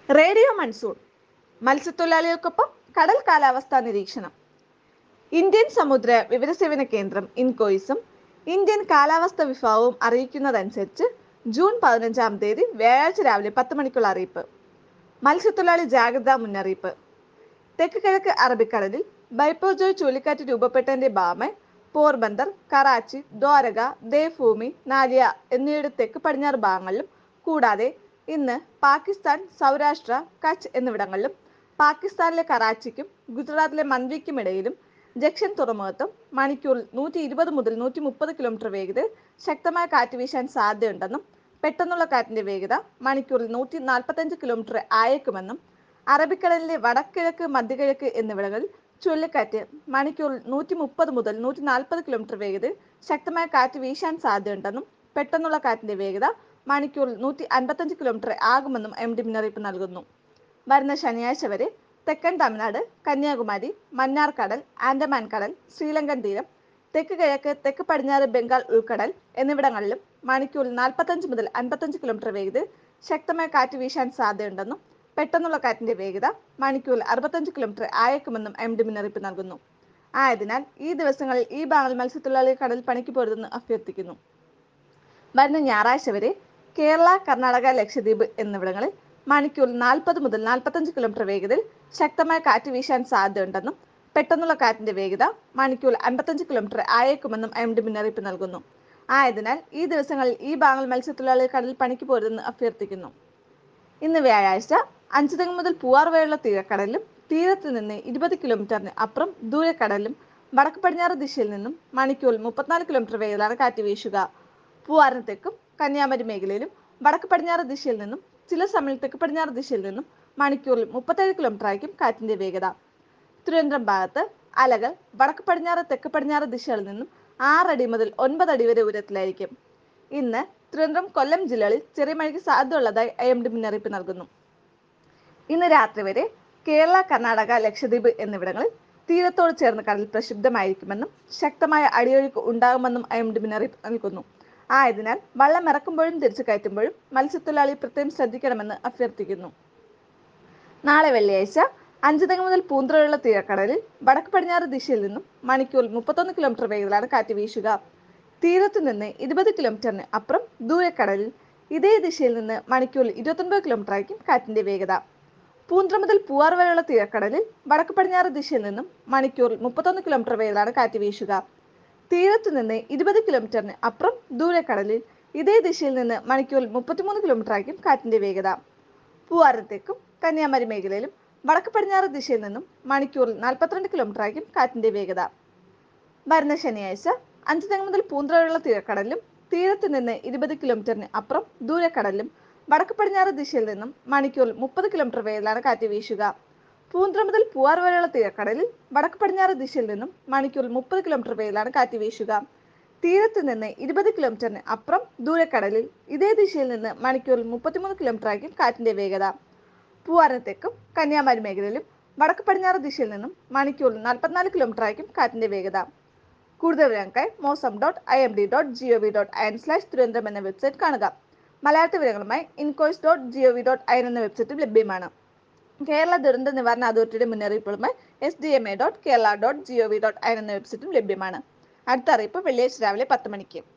radio monsoon മത്സ്യത്തൊഴിലാളികൾക്കൊപ്പം കടൽ കാലാവസ്ഥാ നിരീക്ഷണം ഇന്ത്യൻ സമുദ്ര വിവരസേവന കേന്ദ്രം ഇൻകോയിസും ഇന്ത്യൻ കാലാവസ്ഥാ വിഭാഗവും അറിയിക്കുന്നതനുസരിച്ച് ജൂൺ പതിനഞ്ചാം തീയതി വ്യാഴാഴ്ച രാവിലെ പത്ത് മണിക്കുള്ള അറിയിപ്പ് മത്സ്യത്തൊഴിലാളി ജാഗ്രതാ മുന്നറിയിപ്പ് തെക്ക് കിഴക്ക് അറബിക്കടലിൽ ബൈപ്പോജോയ് ചുഴലിക്കാറ്റ് രൂപപ്പെട്ടതിന്റെ ഭാഗമായി പോർബന്ദർ കറാച്ചി ദ്വാരക ദേവ്ഭൂമി നാലിയ എന്നിവയുടെ തെക്ക് പടിഞ്ഞാറ് ഭാഗങ്ങളിലും കൂടാതെ ഇന്ന് പാകിസ്ഥാൻ സൗരാഷ്ട്ര കച്ച് എന്നിവിടങ്ങളിലും പാകിസ്ഥാനിലെ കറാച്ചിക്കും ഗുജറാത്തിലെ മൻവിക്കും ഇടയിലും ജക്ഷൻ തുറമുഖത്തും മണിക്കൂറിൽ നൂറ്റി ഇരുപത് മുതൽ നൂറ്റി മുപ്പത് കിലോമീറ്റർ വേഗതയിൽ ശക്തമായ കാറ്റ് വീശാൻ സാധ്യതയുണ്ടെന്നും പെട്ടെന്നുള്ള കാറ്റിന്റെ വേഗത മണിക്കൂറിൽ നൂറ്റി നാൽപ്പത്തഞ്ച് കിലോമീറ്റർ ആയേക്കുമെന്നും അറബിക്കടലിലെ വടക്കിഴക്ക് മധ്യകിഴക്ക് എന്നിവിടങ്ങളിൽ ചുഴലിക്കാറ്റ് മണിക്കൂറിൽ നൂറ്റി മുപ്പത് മുതൽ നൂറ്റി നാൽപ്പത് കിലോമീറ്റർ വേഗതയിൽ ശക്തമായ കാറ്റ് വീശാൻ സാധ്യതയുണ്ടെന്നും പെട്ടെന്നുള്ള കാറ്റിന്റെ വേഗത മണിക്കൂറിൽ നൂറ്റി അൻപത്തഞ്ച് കിലോമീറ്റർ ആകുമെന്നും എം ഡി മുന്നറിയിപ്പ് നൽകുന്നു വരുന്ന ശനിയാഴ്ച വരെ തെക്കൻ തമിഴ്നാട് കന്യാകുമാരി മന്നാർ കടൽ ആൻഡമാൻ കടൽ ശ്രീലങ്കൻ തീരം തെക്ക് കിഴക്ക് തെക്ക് പടിഞ്ഞാറ് ബംഗാൾ ഉൾക്കടൽ എന്നിവിടങ്ങളിലും മണിക്കൂറിൽ നാൽപ്പത്തഞ്ച് മുതൽ അൻപത്തഞ്ച് കിലോമീറ്റർ വേഗതയിൽ ശക്തമായ കാറ്റ് വീശാൻ സാധ്യതയുണ്ടെന്നും പെട്ടെന്നുള്ള കാറ്റിന്റെ വേഗത മണിക്കൂറിൽ അറുപത്തഞ്ച് കിലോമീറ്റർ ആയേക്കുമെന്നും എം ഡി മുന്നറിയിപ്പ് നൽകുന്നു ആയതിനാൽ ഈ ദിവസങ്ങളിൽ ഈ ഭാഗങ്ങളിൽ മത്സ്യത്തൊഴിലാളികൾ കടൽ പണിക്ക് പോരുതെന്ന് അഭ്യർത്ഥിക്കുന്നു വരുന്ന ഞായറാഴ്ച വരെ കേരള കർണാടക ലക്ഷദ്വീപ് എന്നിവിടങ്ങളിൽ മണിക്കൂറിൽ നാൽപ്പത് മുതൽ നാൽപ്പത്തഞ്ച് കിലോമീറ്റർ വേഗതയിൽ ശക്തമായ കാറ്റ് വീശാൻ സാധ്യതയുണ്ടെന്നും പെട്ടെന്നുള്ള കാറ്റിന്റെ വേഗത മണിക്കൂറിൽ അൻപത്തഞ്ച് കിലോമീറ്റർ ആയേക്കുമെന്നും എം ഡി മുന്നറിയിപ്പ് നൽകുന്നു ആയതിനാൽ ഈ ദിവസങ്ങളിൽ ഈ ഭാഗങ്ങൾ മത്സ്യത്തൊഴിലാളികൾ കടലിൽ പണിക്ക് പോരുതെന്ന് അഭ്യർത്ഥിക്കുന്നു ഇന്ന് വ്യാഴാഴ്ച അഞ്ചുതെങ്ങ് മുതൽ പൂവാർ വരെയുള്ള തീരക്കടലിലും തീരത്ത് നിന്ന് ഇരുപത് കിലോമീറ്ററിന് അപ്പുറം ദൂരക്കടലിലും വടക്ക് പടിഞ്ഞാറ് ദിശയിൽ നിന്നും മണിക്കൂറിൽ മുപ്പത്തിനാല് കിലോമീറ്റർ വേഗത്തിലാണ് കാറ്റ് വീശുക പൂവാറിന് തെക്കും കന്യാകുമാരി മേഖലയിലും വടക്ക് പടിഞ്ഞാറ് ദിശയിൽ നിന്നും ചില സമയം തെക്ക് പടിഞ്ഞാറ് ദിശയിൽ നിന്നും മണിക്കൂറിൽ മുപ്പത്തേഴ് കിലോമീറ്റർ ആയിരിക്കും കാറ്റിന്റെ വേഗത തിരുവനന്തപുരം ഭാഗത്ത് അലകൾ വടക്ക് പടിഞ്ഞാറ് തെക്ക് പടിഞ്ഞാറ് ദിശകളിൽ നിന്നും ആറടി മുതൽ ഒൻപത് അടി വരെ ഉയരത്തിലായിരിക്കും ഇന്ന് തിരുവനന്തപുരം കൊല്ലം ജില്ലകളിൽ ചെറിയ മഴയ്ക്ക് സാധ്യതയുള്ളതായി ഐ എം ഡി മുന്നറിയിപ്പ് നൽകുന്നു ഇന്ന് രാത്രി വരെ കേരള കർണാടക ലക്ഷദ്വീപ് എന്നിവിടങ്ങളിൽ തീരത്തോട് ചേർന്ന് കടൽ പ്രക്ഷുബ്ധമായിരിക്കുമെന്നും ശക്തമായ അടിയൊഴുക്ക് ഉണ്ടാകുമെന്നും ഐ എം ഡി മുന്നറിയിപ്പ് നൽകുന്നു ആയതിനാൽ വള്ളം ഇറക്കുമ്പോഴും തിരിച്ചു കയറ്റുമ്പോഴും മത്സ്യത്തൊഴിലാളി പ്രത്യേകം ശ്രദ്ധിക്കണമെന്ന് അഭ്യർത്ഥിക്കുന്നു നാളെ വെള്ളിയാഴ്ച അഞ്ചുതെങ്ങ് മുതൽ പൂന്തറയുള്ള തീരക്കടലിൽ വടക്ക് പടിഞ്ഞാറ് ദിശയിൽ നിന്നും മണിക്കൂറിൽ മുപ്പത്തൊന്ന് കിലോമീറ്റർ വേഗത്തിലാണ് കാറ്റ് വീശുക തീരത്തു നിന്ന് ഇരുപത് കിലോമീറ്ററിന് അപ്പുറം ദൂരക്കടലിൽ ഇതേ ദിശയിൽ നിന്ന് മണിക്കൂറിൽ ഇരുപത്തൊൻപത് കിലോമീറ്റർ ആയിരിക്കും കാറ്റിന്റെ വേഗത പൂന്തറ മുതൽ പൂവാർ വരെയുള്ള തീരക്കടലിൽ വടക്ക് പടിഞ്ഞാറ് ദിശയിൽ നിന്നും മണിക്കൂറിൽ മുപ്പത്തൊന്ന് കിലോമീറ്റർ വേഗത്തിലാണ് കാറ്റ് വീശുക തീരത്തു നിന്ന് ഇരുപത് കിലോമീറ്ററിന് അപ്പുറം ദൂരക്കടലിൽ ഇതേ ദിശയിൽ നിന്ന് മണിക്കൂറിൽ മുപ്പത്തിമൂന്ന് കിലോമീറ്റർ ആയിരിക്കും കാറ്റിന്റെ വേഗത പൂവാരത്തേക്കും കന്യാകുമാരി മേഖലയിലും വടക്ക് പടിഞ്ഞാറ് ദിശയിൽ നിന്നും മണിക്കൂറിൽ നാൽപ്പത്തിരണ്ട് കിലോമീറ്റർ ആയിരിക്കും കാറ്റിന്റെ വേഗത വരുന്ന ശനിയാഴ്ച അഞ്ച് തെങ്ങ് മുതൽ പൂന്തറ വരെയുള്ള തീരക്കടലിലും തീരത്ത് നിന്ന് ഇരുപത് കിലോമീറ്ററിന് അപ്പുറം ദൂരക്കടലിലും വടക്ക് പടിഞ്ഞാറ് ദിശയിൽ നിന്നും മണിക്കൂറിൽ മുപ്പത് കിലോമീറ്റർ വേഗത്തിലാണ് കാറ്റ് വീശുക പൂന്തറ മുതൽ പൂവാർ വരെയുള്ള തീരക്കടലിൽ വടക്ക് പടിഞ്ഞാറ് ദിശയിൽ നിന്നും മണിക്കൂറിൽ മുപ്പത് കിലോമീറ്റർ വേഗത്തിലാണ് കാറ്റ് വീശുക തീരത്ത് നിന്ന് ഇരുപത് കിലോമീറ്ററിന് അപ്പുറം ദൂരക്കടലിൽ ഇതേ ദിശയിൽ നിന്ന് മണിക്കൂറിൽ മുപ്പത്തിമൂന്ന് കിലോമീറ്റർ ആയിരിക്കും കാറ്റിന്റെ വേഗത പൂവാരത്തേക്കും കന്യാകുമാരി മേഖലയിലും വടക്ക് പടിഞ്ഞാറ് ദിശയിൽ നിന്നും മണിക്കൂറിൽ നാൽപ്പത്തിനാല് കിലോമീറ്റർ ആയിരിക്കും കാറ്റിന്റെ വേഗത കൂടുതൽ വിവരങ്ങൾക്കായി mausam dot I M D dot G O V dot I N slash Thiruvananthapuram എന്ന വെബ്സൈറ്റ് കാണുക മലയാള വിവരങ്ങളുമായി INCOIS dot G O V dot I N എന്ന വെബ്സൈറ്റിൽ ലഭ്യമാണ് കേരള ദുരന്ത നിവാരണ അതോറിറ്റിയുടെ മുന്നറിയിപ്പുകളുമായി S D M A dot Kerala dot G O V dot I N എന്ന വെബ്സൈറ്റും ലഭ്യമാണ് അടുത്ത അറിയിപ്പ് വെള്ളിയാഴ്ച രാവിലെ പത്ത് മണിക്ക്